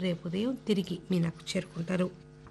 రేపు ఉదయం తిరిగి మీనాకు చేరుకుంటారు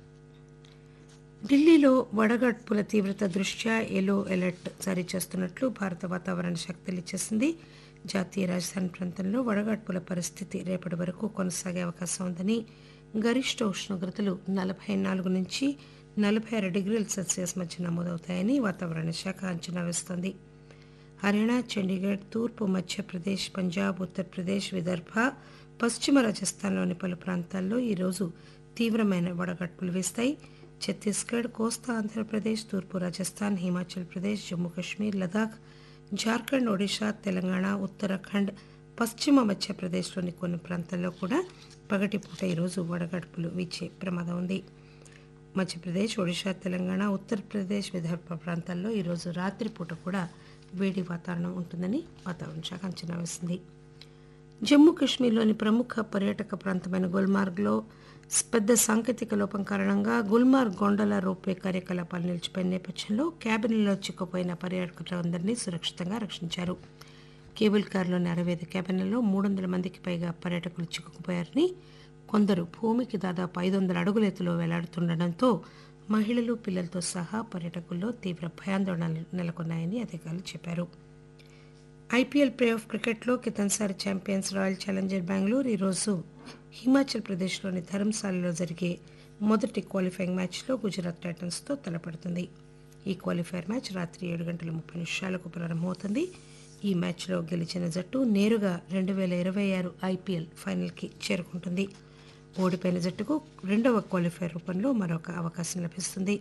ఢిల్లీలో వడగడ్పుల తీవ్రత దృష్ట్యా ఎల్లో అలర్ట్ జారీ చేస్తున్నట్లు భారత వాతావరణ శాఖ తెలియజేసింది జాతీయ రాజధాని ప్రాంతంలో వడగడ్పుల పరిస్థితి రేపటి వరకు కొనసాగే అవకాశం ఉందని గరిష్ట ఉష్ణోగ్రతలు నలభై నాలుగు నుంచి నలభై ఆరు డిగ్రీల సెల్సియస్ మధ్య నమోదవుతాయని వాతావరణ శాఖ అంచనా వేస్తోంది హర్యానా చండీగఢ్ తూర్పు మధ్యప్రదేశ్ పంజాబ్ ఉత్తరప్రదేశ్ విదర్భ పశ్చిమ రాజస్థాన్లోని పలు ప్రాంతాల్లో ఈరోజు తీవ్రమైన వడగడ్పులు వీస్తాయి ఛత్తీస్గఢ్ కోస్తా ఆంధ్రప్రదేశ్ తూర్పు రాజస్థాన్ హిమాచల్ ప్రదేశ్ జమ్మూ కాశ్మీర్ లదాఖ్ జార్ఖండ్ ఒడిషా తెలంగాణ ఉత్తరాఖండ్ పశ్చిమ మధ్యప్రదేశ్లోని కొన్ని ప్రాంతాల్లో కూడా పగటిపూట ఈరోజు వడగడ్పులు వీచే ప్రమాదం ఉంది మధ్యప్రదేశ్ ఒడిషా తెలంగాణ ఉత్తరప్రదేశ్ విదర్భ ప్రాంతాల్లో ఈరోజు రాత్రిపూట కూడా వేడి వాతావరణం ఉంటుందని వాతావరణ శాఖ అంచనా వేసింది జమ్మూ కాశ్మీర్లోని ప్రముఖ పర్యాటక ప్రాంతమైన గుల్మార్గ్లో పెద్ద సాంకేతిక లోపం కారణంగా గుల్మార్గ్ గొండల రోప్వే కార్యకలాపాలు నిలిచిపోయిన నేపథ్యంలో క్యాబిన్లలో చిక్కుపోయిన పర్యాటకులందరినీ సురక్షితంగా రక్షించారు కేబుల్ కార్లోని అరవై ఐదు క్యాబిన్లలో మూడు వందల మందికి పైగా పర్యాటకులు చిక్కుకుపోయారని కొందరు భూమికి దాదాపు ఐదు వందల అడుగుల ఎత్తులో వేలాడుతుండటంతో మహిళలు పిల్లలతో సహా పర్యాటకుల్లో తీవ్ర భయాందోళనలు నెలకొన్నాయని అధికారులు చెప్పారు ఐపీఎల్ ప్లే ఆఫ్ క్రికెట్లో కితన్సారి ఛాంపియన్స్ రాయల్ ఛాలెంజర్ బెంగళూరు ఈరోజు హిమాచల్ ప్రదేశ్లోని ధర్మశాలలో జరిగే మొదటి క్వాలిఫైయింగ్ మ్యాచ్లో గుజరాత్ టైటన్స్తో తలపడుతుంది ఈ క్వాలిఫైర్ మ్యాచ్ రాత్రి ఏడు గంటల ముప్పై నిమిషాలకు ప్రారంభమవుతుంది ఈ మ్యాచ్లో గెలిచిన జట్టు నేరుగా రెండు వేల ఇరవై ఆరు ఐపీఎల్ ఫైనల్కి చేరుకుంటుంది ఓడిపోయిన జట్టుకు రెండవ క్వాలిఫైర్ రూపంలో మరొక అవకాశం లభిస్తుంది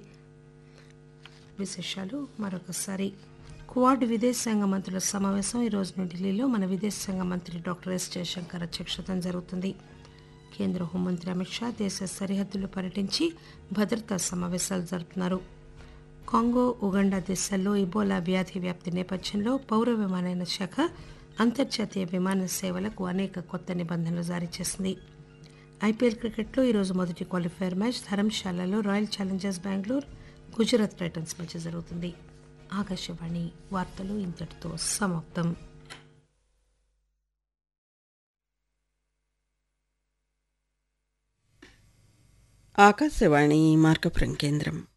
విశేషాలు మరొకసారి క్వాడ్ విదేశాంగ మంత్రుల సమావేశం ఈ రోజు ఢిల్లీలో మన విదేశాంగ మంత్రి డాక్టర్ ఎస్ జయశంకర్ అధ్యక్షతన జరుగుతుంది కేంద్ర హోంమంత్రి అమిత్ షా దేశ సరిహద్దులు పర్యటించి భద్రతా సమావేశాలు జరుపుతున్నారు కాంగో ఉగండా దేశాల్లో ఇబోలా వ్యాధి వ్యాప్తి నేపథ్యంలో పౌర విమానయాన శాఖ అంతర్జాతీయ విమాన సేవలకు అనేక కొత్త నిబంధనలు జారీ చేసింది ఐపీఎల్ క్రికెట్లో ఈరోజు మొదటి క్వాలిఫైర్ మ్యాచ్ ధర్మశాలలో royal challengers Bengaluru Gujarat titans మధ్య జరుగుతుంది ఆకాశవాణి వార్తలు ఇంతటితో సమాప్తం ఆకాశవాణి మార్కపురం కేంద్రం